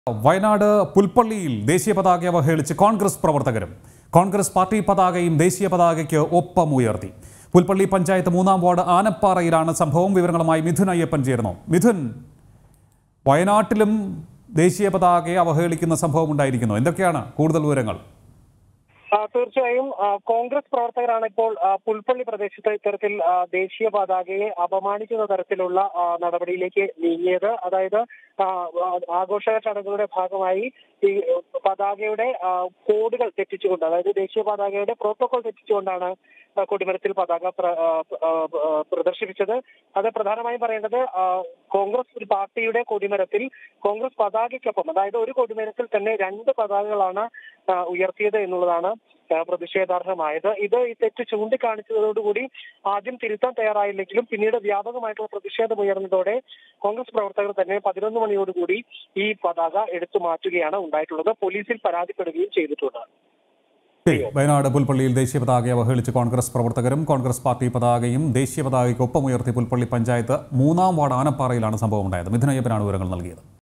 വയനാട് പുൽപ്പള്ളിയിൽ ദേശീയ പതാക അവഹേളിച്ച് കോൺഗ്രസ് പ്രവർത്തകരും കോൺഗ്രസ് പാർട്ടി പതാകയും ദേശീയ പതാകയ്ക്ക് ഒപ്പമുയർത്തി പുൽപ്പള്ളി പഞ്ചായത്ത് മൂന്നാം വാർഡ് ആനപ്പാറയിലാണ് സംഭവം വിവരങ്ങളുമായി മിഥുൻ അയ്യപ്പൻ ചേർന്നു മിഥുൻ വയനാട്ടിലും ദേശീയ പതാകയെ അവഹേളിക്കുന്ന സംഭവം ഉണ്ടായിരിക്കുന്നു എന്തൊക്കെയാണ് കൂടുതൽ വിവരങ്ങൾ ആ, തീർച്ചയായും ആ, കോൺഗ്രസ് പ്രവർത്തകരാണ് ഇപ്പോൾ ആ, പുൽപ്പള്ളി പ്രദേശത്ത് ഇത്തരത്തിൽ ആ, ദേശീയ പതാകയെ അപമാനിക്കുന്ന തരത്തിലുള്ള ആ, നടപടിയിലേക്ക് നീങ്ങിയത് അതായത് ആ, ആ, ആഘോഷ ചടങ്ങുകളുടെ ഭാഗമായി ഈ പതാകയുടെ ആ, കോഡുകൾ തെറ്റിച്ചുകൊണ്ട് അതായത് ദേശീയ പതാകയുടെ പ്രോട്ടോകോൾ തെറ്റിച്ചുകൊണ്ടാണ് ആ, കൊടിമരത്തിൽ പതാക പ്ര- ആ, ആ, ആ, പ്രദർശിപ്പിച്ചത് അത് പ്രധാനമായും പറയേണ്ടത് ആ, കോൺഗ്രസ് ഒരു പാർട്ടിയുടെ കൊടിമരത്തിൽ കോൺഗ്രസ് പതാകയ്ക്കൊപ്പം അതായത് ഒരു കൊടിമരത്തിൽ തന്നെ രണ്ട് പതാകകളാണ് ആ, ഉയർത്തിയത് എന്നുള്ളതാണ് ആ, പ്രതിഷേധാർഹമായത് ഇത് ഈ തെറ്റ് ചൂണ്ടിക്കാണിച്ചതോടുകൂടി ആദ്യം തിരുത്താൻ തയ്യാറായില്ലെങ്കിലും പിന്നീട് വ്യാപകമായിട്ടുള്ള പ്രതിഷേധം ഉയർന്നതോടെ കോൺഗ്രസ് പ്രവർത്തകർ തന്നെ പതിനൊന്ന് മണിയോടുകൂടി ഈ പതാക എടുത്തു മാറ്റുകയാണ് ഉണ്ടായിട്ടുള്ളത് പോലീസിൽ പരാതിപ്പെടുകയും ചെയ്തിട്ടുണ്ട് ശരി വയനാട് പുൽപ്പള്ളിയിൽ ദേശീയ പതാകയെ അവഹേളിച്ച് കോൺഗ്രസ് പ്രവർത്തകരും കോൺഗ്രസ് പാർട്ടി പതാകയും ദേശീയ പതാകയ്ക്ക് ഒപ്പമുയർത്തി പുൽപ്പള്ളി പഞ്ചായത്ത് മൂന്നാം വാർഡ് ആനപ്പാറയിലാണ് സംഭവം ഉണ്ടായത് മിഥുൻ അയ്യപ്പനാണ് വിവരങ്ങൾ നൽകിയത്